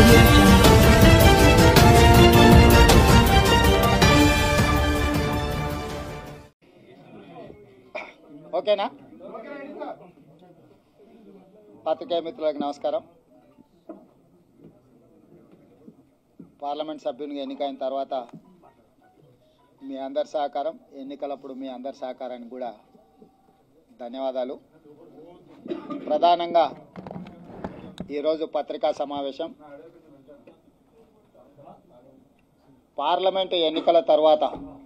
audio jungle. ఓకేనా పత్రికేయ మిత్రులకు నమస్కారం పార్లమెంట్ సభ్యునిగా ఎన్నికైన తర్వాత మీ అందరి సహకారం ఎన్నికలప్పుడు మీ అందరి సహకారానికి కూడా ధన్యవాదాలు ప్రధానంగా ఈరోజు పత్రికా సమావేశం పార్లమెంటు ఎన్నికల తర్వాత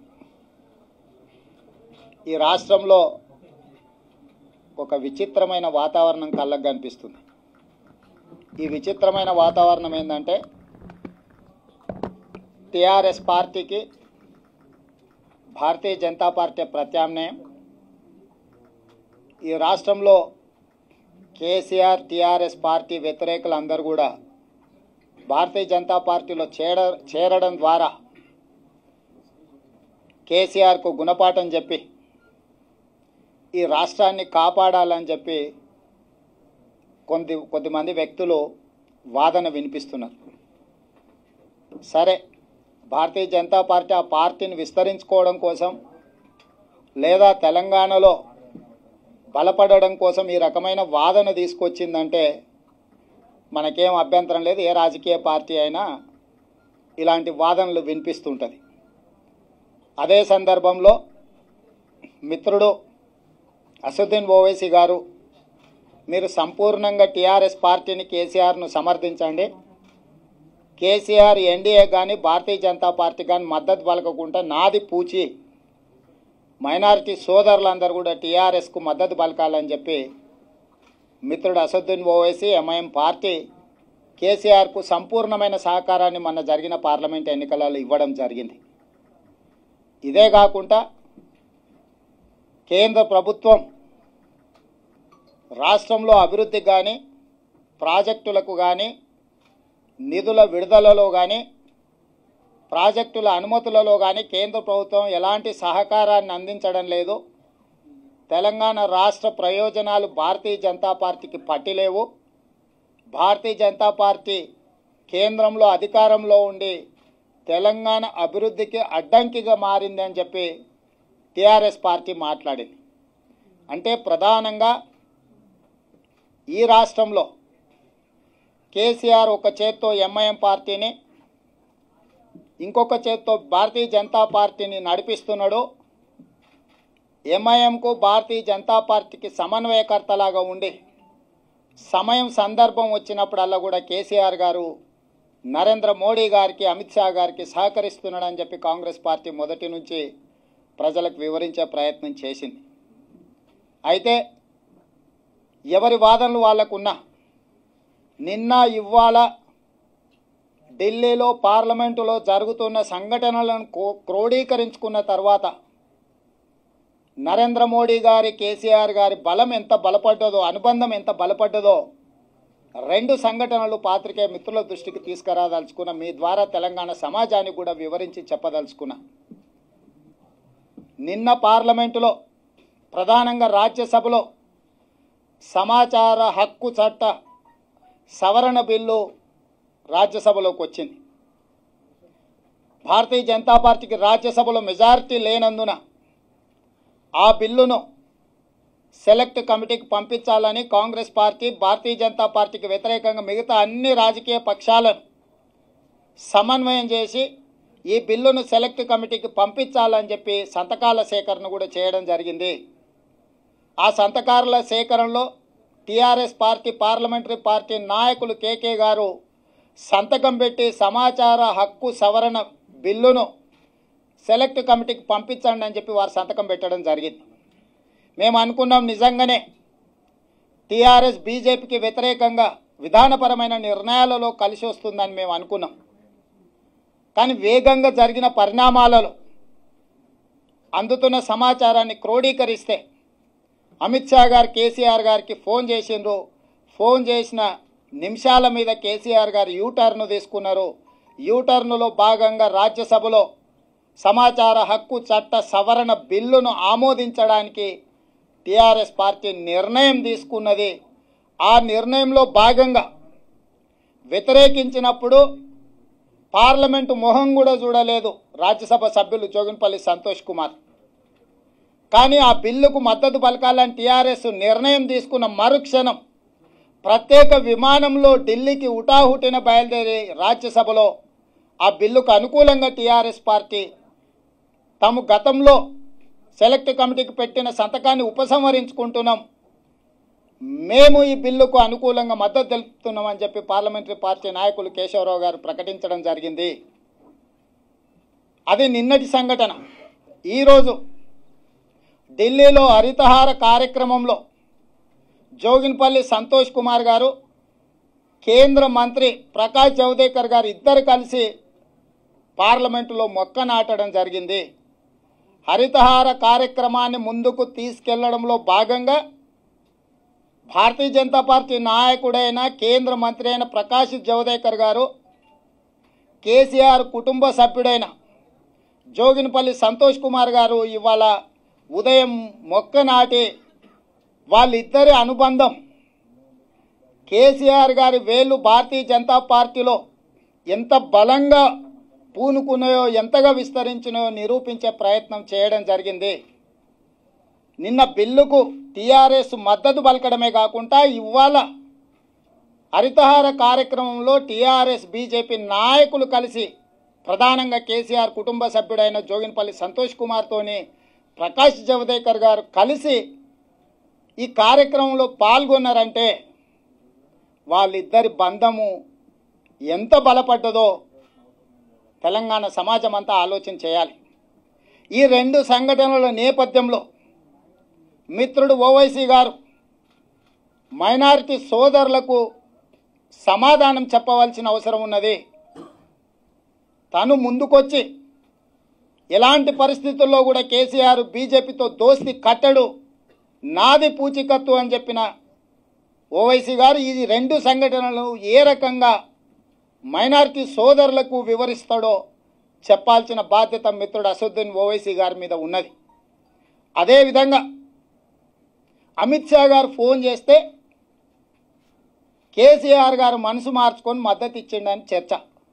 ఈ రాష్ట్రంలో ఒక విచిత్రమైన వాతావరణం కళ్ళకు కనిపిస్తుంది ఈ విచిత్రమైన వాతావరణం ఏంటంటే టిఆర్ఎస్ పార్టీకి భారతీయ జనతా పార్టీ ప్రత్యామ్నాయం ఈ రాష్ట్రంలో కేసీఆర్ టిఆర్ఎస్ పార్టీ వ్యతిరేకులందరూ కూడా భారతీయ జనతా పార్టీలో చేర చేరడం ద్వారా కేసీఆర్కు గుణపాఠం చెప్పి ఈ రాష్ట్రాన్ని కాపాడాలని చెప్పి కొద్ది కొద్దిమంది వ్యక్తులు వాదన వినిపిస్తున్నారు సరే భారతీయ జనతా పార్టీ ఆ పార్టీని విస్తరించుకోవడం కోసం లేదా తెలంగాణలో బలపడడం కోసం ఈ రకమైన వాదన తీసుకొచ్చిందంటే మనకేం అభ్యంతరం లేదు ఏ రాజకీయ పార్టీ అయినా ఇలాంటి వాదనలు వినిపిస్తుంటుంది అదే సందర్భంలో మిత్రుడు అసదుద్దీన్ ఓవైసీ గారు మీరు సంపూర్ణంగా టీఆర్ఎస్ పార్టీని కేసీఆర్ను సమర్థించండి కేసీఆర్ ఎన్డీఏ కానీ భారతీయ జనతా పార్టీ కానీ మద్దతు పలకకుండా నాది పూచి మైనారిటీ సోదరులందరూ కూడా టీఆర్ఎస్కు మద్దతు పలకాలని చెప్పి మిత్రుడు అసదుద్దీన్ ఓవైసీ ఎంఐఎం పార్టీ కేసీఆర్కు సంపూర్ణమైన సహకారాన్ని మొన్న జరిగిన పార్లమెంట్ ఎన్నికలలో ఇవ్వడం జరిగింది ఇదే కాకుండా కేంద్ర ప్రభుత్వం రాష్ట్రంలో అభివృద్ధికి కానీ ప్రాజెక్టులకు కానీ నిధుల విడుదలలో కానీ ప్రాజెక్టుల అనుమతులలో కానీ కేంద్ర ప్రభుత్వం ఎలాంటి సహకారాన్ని అందించడం లేదు తెలంగాణ రాష్ట్ర ప్రయోజనాలు భారతీయ జనతా పార్టీకి పట్టిలేవు భారతీయ జనతా పార్టీ కేంద్రంలో అధికారంలో ఉండి తెలంగాణ అభివృద్ధికి అడ్డంకిగా మారింది అని చెప్పి టీఆర్ఎస్ పార్టీ మాట్లాడింది అంటే ప్రధానంగా ఈ రాష్ట్రంలో కేసీఆర్ ఒక చేత్తో ఎంఐఎం పార్టీని ఇంకొక చేత్తో భారతీయ జనతా పార్టీని నడిపిస్తున్నాడు ఎంఐఎంకు భారతీయ జనతా పార్టీకి సమన్వయకర్తలాగా ఉండి సమయం సందర్భం వచ్చినప్పుడల్లా కూడా కేసీఆర్ గారు నరేంద్ర మోడీ గారికి అమిత్ షా గారికి సహకరిస్తున్నాడని చెప్పి కాంగ్రెస్ పార్టీ మొదటి నుంచి ప్రజలకు వివరించే ప్రయత్నం చేసింది అయితే ఎవరి వాదనలు వాళ్ళకున్నా నిన్న ఇవాళ ఢిల్లీలో పార్లమెంటులో జరుగుతున్న సంఘటనలను కో- క్రోడీకరించుకున్న తర్వాత నరేంద్ర మోడీ గారి కేసీఆర్ గారి బలం ఎంత బలపడ్డదో అనుబంధం ఎంత బలపడ్డదో రెండు సంఘటనలు పాత్రికేయ మిత్రుల దృష్టికి తీసుకురాదలుచుకున్న మీ ద్వారా తెలంగాణ సమాజానికి కూడా వివరించి చెప్పదలుచుకున్నా నిన్న పార్లమెంటులో ప్రధానంగా రాజ్యసభలో సమాచార హక్కు చట్ట సవరణ బిల్లు రాజ్యసభలోకి వచ్చింది భారతీయ జనతా పార్టీకి రాజ్యసభలో మెజారిటీ లేనందున ఆ బిల్లును సెలెక్ట్ కమిటీకి పంపించాలని కాంగ్రెస్ పార్టీ భారతీయ జనతా పార్టీకి వ్యతిరేకంగా మిగతా అన్ని రాజకీయ పక్షాలను సమన్వయం చేసి ఈ బిల్లును సెలెక్ట్ కమిటీకి పంపించాలని చెప్పి సంతకాల సేకరణ కూడా చేయడం జరిగింది ఆ సంతకాల సేకరణలో టీఆర్ఎస్ పార్టీ పార్లమెంటరీ పార్టీ నాయకులు కేకే గారు సంతకం పెట్టి సమాచార హక్కు సవరణ బిల్లును సెలెక్ట్ కమిటీకి పంపించండి అని చెప్పి వారు సంతకం పెట్టడం జరిగింది మేము అనుకున్నాం నిజంగానే టీఆర్ఎస్ బీజేపీకి వ్యతిరేకంగా విధానపరమైన నిర్ణయాలలో కలిసి వస్తుందని మేము అనుకున్నాం కానీ వేగంగా జరిగిన పరిణామాలలో అందుతున్న సమాచారాన్ని క్రోడీకరిస్తే అమిత్ షా గారు కేసీఆర్ గారికి ఫోన్ చేసిండ్రు ఫోన్ చేసిన నిమిషాల మీద కేసీఆర్ గారు యూటర్న్ తీసుకున్నారు యూటర్న్లో భాగంగా రాజ్యసభలో సమాచార హక్కు చట్ట సవరణ బిల్లును ఆమోదించడానికి టీఆర్ఎస్ పార్టీ నిర్ణయం తీసుకున్నది ఆ నిర్ణయంలో భాగంగా వ్యతిరేకించినప్పుడు పార్లమెంటు మొహం కూడా చూడలేదు రాజ్యసభ సభ్యులు జోగిన్పల్లి సంతోష్ కుమార్ కానీ ఆ బిల్లుకు మద్దతు పలకాలని టీఆర్ఎస్ నిర్ణయం తీసుకున్న మరుక్షణం ప్రత్యేక విమానంలో ఢిల్లీకి ఉటాహుటిన బయలుదేరి రాజ్యసభలో ఆ బిల్లుకు అనుకూలంగా టీఆర్ఎస్ పార్టీ తాము గతంలో సెలెక్ట్ కమిటీకి పెట్టిన సంతకాన్ని ఉపసంహరించుకుంటున్నాం మేము ఈ బిల్లుకు అనుకూలంగా మద్దతు తెలుపుతున్నామని చెప్పి పార్లమెంటరీ పార్టీ నాయకులు కేశవరావు గారు ప్రకటించడం జరిగింది అది నిన్నటి సంఘటన ఈరోజు ఢిల్లీలో హరితహార కార్యక్రమంలో జోగిన్పల్లి సంతోష్ కుమార్ గారు కేంద్ర మంత్రి ప్రకాష్ జవదేకర్ గారు ఇద్దరు కలిసి పార్లమెంటులో మొక్క నాటడం జరిగింది హరితహార కార్యక్రమాన్ని ముందుకు తీసుకెళ్లడంలో భాగంగా భారతీయ జనతా పార్టీ నాయకుడైన కేంద్ర మంత్రి అయిన ప్రకాష్ జవదేకర్ గారు కేసీఆర్ కుటుంబ సభ్యుడైన జోగినపల్లి సంతోష్ కుమార్ గారు ఇవాళ ఉదయం మొక్క నాటి వాళ్ళిద్దరి అనుబంధం కేసీఆర్ గారి వేళ్ళు భారతీయ జనతా పార్టీలో ఎంత బలంగా పూనుకున్నాయో ఎంతగా విస్తరించినాయో నిరూపించే ప్రయత్నం చేయడం జరిగింది నిన్న బిల్లుకు టీఆర్ఎస్ మద్దతు పలకడమే కాకుండా ఇవాళ హరితహార కార్యక్రమంలో టీఆర్ఎస్ బీజేపీ నాయకులు కలిసి ప్రధానంగా కేసీఆర్ కుటుంబ సభ్యుడైన జోగినపల్లి సంతోష్ కుమార్తోని ప్రకాష్ జవదేకర్ గారు కలిసి ఈ కార్యక్రమంలో పాల్గొన్నారంటే వాళ్ళిద్దరి బంధము ఎంత బలపడ్డదో తెలంగాణ సమాజం అంతా ఆలోచన చేయాలి ఈ రెండు సంఘటనల నేపథ్యంలో మిత్రుడు ఓవైసీ గారు మైనారిటీ సోదరులకు సమాధానం చెప్పవలసిన అవసరం ఉన్నది తను ముందుకొచ్చి ఎలాంటి పరిస్థితుల్లో కూడా కేసీఆర్ బీజేపీతో దోస్తి కట్టడు నాది పూచికత్తు అని చెప్పిన ఓవైసీ గారు ఈ రెండు సంఘటనలు ఏ రకంగా మైనారిటీ సోదరులకు వివరిస్తాడో చెప్పాల్సిన బాధ్యత మిత్రుడు అసదుద్దీన్ ఓవైసీ గారి మీద ఉన్నది అదేవిధంగా అమిత్ షా గారు ఫోన్ చేస్తే కేసీఆర్ గారు మనసు మార్చుకొని మద్దతు ఇచ్చిండని చర్చ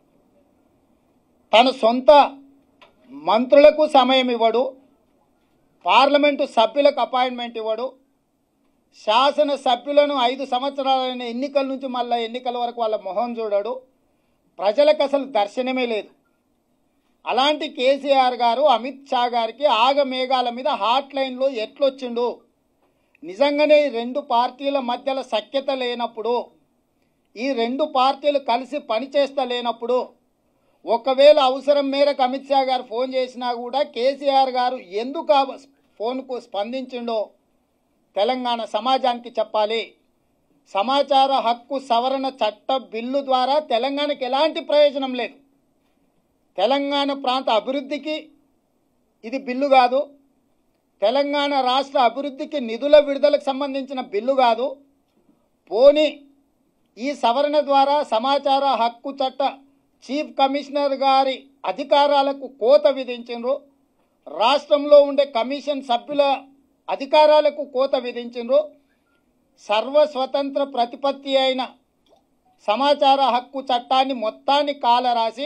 తన సొంత మంత్రులకు సమయం ఇవ్వడు పార్లమెంటు సభ్యులకు అపాయింట్మెంట్ ఇవ్వడు శాసన సభ్యులను ఐదు సంవత్సరాలైన ఎన్నికల నుంచి మళ్ళీ ఎన్నికల వరకు వాళ్ళ మొహం చూడడు ప్రజలకు అసలు దర్శనమే లేదు అలాంటి కేసీఆర్ గారు అమిత్ షా గారికి ఆగమేఘాల మీద హాట్ లైన్లో ఎట్లొచ్చిండు నిజంగానే ఈ రెండు పార్టీల మధ్యలో సఖ్యత లేనప్పుడు ఈ రెండు పార్టీలు కలిసి పనిచేస్తా లేనప్పుడు ఒకవేళ అవసరం మేరకు అమిత్ షా గారు ఫోన్ చేసినా కూడా కేసీఆర్ గారు ఎందుకు ఆ ఫోన్కు స్పందించిండో తెలంగాణ సమాజానికి చెప్పాలి సమాచార హక్కు సవరణ చట్ట బిల్లు ద్వారా తెలంగాణకి ఎలాంటి ప్రయోజనం లేదు తెలంగాణ ప్రాంత అభివృద్ధికి ఇది బిల్లు కాదు తెలంగాణ రాష్ట్ర అభివృద్ధికి నిధుల విడుదలకు సంబంధించిన బిల్లు కాదు పోని ఈ సవరణ ద్వారా సమాచార హక్కు చట్ట చీఫ్ కమిషనర్ గారి అధికారాలకు కోత విధించిండ్రు రాష్ట్రంలో ఉండే కమిషన్ సభ్యుల అధికారాలకు కోత విధించిండ్రు సర్వస్వతంత్ర ప్రతిపత్తి అయిన సమాచార హక్కు చట్టాన్ని మొత్తాన్ని కాలరాసి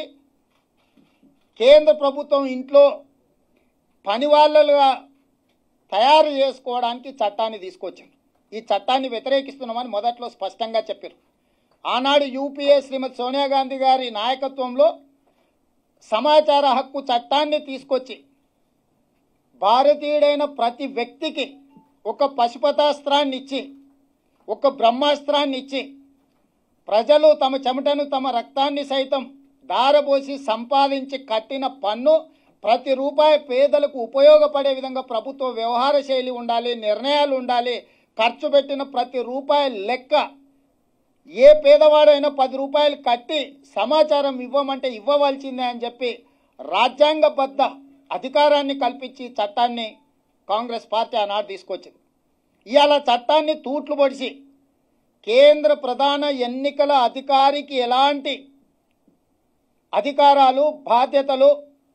కేంద్ర ప్రభుత్వం ఇంట్లో పని వాళ్ళుగా తయారు చేసుకోవడానికి చట్టాన్ని తీసుకొచ్చింది ఈ చట్టాన్ని వ్యతిరేకిస్తున్నామని మొదట్లో స్పష్టంగా చెప్పారు ఆనాడు యూపీఏ శ్రీమతి సోనియా గాంధీ గారి నాయకత్వంలో సమాచార హక్కు చట్టాన్ని తీసుకొచ్చి భారతీయుడైన ప్రతి వ్యక్తికి ఒక పశుపతాస్త్రాన్ని ఇచ్చి ఒక బ్రహ్మాస్త్రాన్ని ఇచ్చి ప్రజలు తమ చెమటను తమ రక్తాన్ని సైతం దారబోసి సంపాదించి కట్టిన పన్ను ప్రతి రూపాయి పేదలకు ఉపయోగపడే విధంగా ప్రభుత్వ వ్యవహార శైలి ఉండాలి నిర్ణయాలు ఉండాలి ఖర్చు పెట్టిన ప్రతి రూపాయి లెక్క ఏ పేదవాడైనా పది రూపాయలు కట్టి సమాచారం ఇవ్వమంటే ఇవ్వవలసిందే అని చెప్పి రాజ్యాంగబద్ధ అధికారాన్ని కల్పించి చట్టాన్ని కాంగ్రెస్ పార్టీ ఆనాడు తీసుకొచ్చింది ఇవాళ చట్టాన్ని తూట్లు పొడిచి కేంద్ర ప్రధాన ఎన్నికల అధికారికి ఎలాంటి అధికారాలు బాధ్యతలు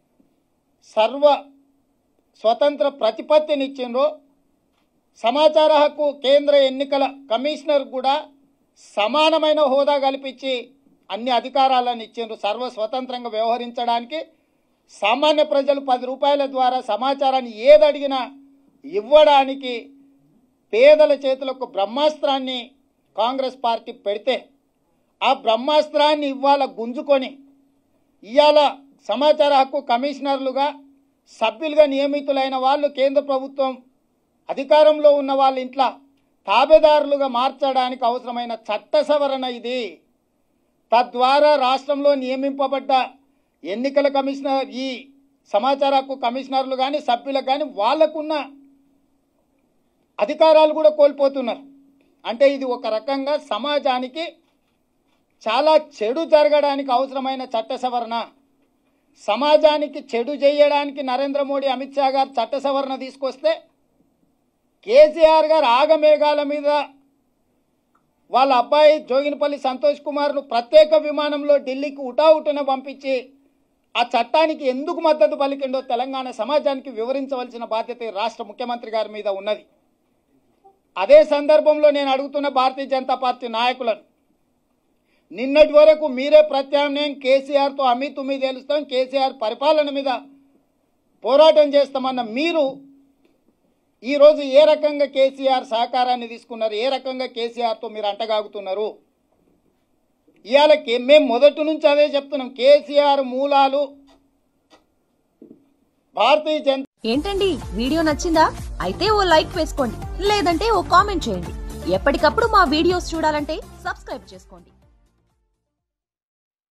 సర్వ స్వతంత్ర ప్రతిపత్తినిచ్చిండ్రో సమాచార హక్కు కేంద్ర ఎన్నికల కమిషనర్ కూడా సమానమైన హోదా కల్పించి అన్ని అధికారాలను ఇచ్చిండ్రు సర్వ స్వతంత్రంగా వ్యవహరించడానికి సామాన్య ప్రజలు పది రూపాయల ద్వారా సమాచారాన్ని ఏది అడిగినా ఇవ్వడానికి పేదల చేతులకు బ్రహ్మాస్త్రాన్ని కాంగ్రెస్ పార్టీ పెడితే ఆ బ్రహ్మాస్త్రాన్ని ఇవాళ గుంజుకొని ఇవాళ సమాచార హక్కు కమిషనర్లుగా సభ్యులుగా నియమితులైన వాళ్ళు కేంద్ర ప్రభుత్వం అధికారంలో ఉన్న వాళ్ళ ఇంట్లో తాబేదారులుగా మార్చడానికి అవసరమైన చట్ట సవరణ ఇది తద్వారా రాష్ట్రంలో నియమింపబడ్డ ఎన్నికల కమిషనర్ ఈ సమాచార హక్కు కమిషనర్లు కానీ సభ్యులకు కానీ వాళ్ళకున్న అధికారాలు కూడా కోల్పోతున్నారు అంటే ఇది ఒక రకంగా సమాజానికి చాలా చెడు జరగడానికి అవసరమైన చట్ట సవరణ సమాజానికి చెడు చేయడానికి నరేంద్ర మోడీ అమిత్ షా గారు చట్ట సవరణ తీసుకొస్తే కేసీఆర్ గారు ఆగమేఘాల మీద వాళ్ళ అబ్బాయి జోగినపల్లి సంతోష్ కుమార్ను ప్రత్యేక విమానంలో ఢిల్లీకి ఉటావుటున పంపించి ఆ చట్టానికి ఎందుకు మద్దతు పలికిండో తెలంగాణ సమాజానికి వివరించవలసిన బాధ్యత ఈ రాష్ట్ర ముఖ్యమంత్రి గారి మీద ఉన్నది అదే సందర్భంలో నేను అడుగుతున్న భారతీయ జనతా పార్టీ నాయకులను నిన్నటి వరకు మీరే ప్రత్యామ్నాయం కేసీఆర్తో అమ్మి తుమ్మి తేలుస్తాం కేసీఆర్ పరిపాలన మీద పోరాటం చేస్తామన్న మీరు ఈరోజు ఏ రకంగా కేసీఆర్ సహకారాన్ని తీసుకున్నారు ఏ రకంగా కేసీఆర్తో మీరు అంటగాగుతున్నారు ఇవాళ కే- మేము మొదటి నుంచి అదే చెప్తున్నాం కేసీఆర్ మూలాలు భారతీయ జనతా ఏంటండి వీడియో నచ్చిందా అయితే ఓ లైక్ వేసుకోండి లేదంటే ఓ కామెంట్ చేయండి ఎప్పటికప్పుడు మా వీడియోస్ చూడాలంటే సబ్స్క్రైబ్ చేసుకోండి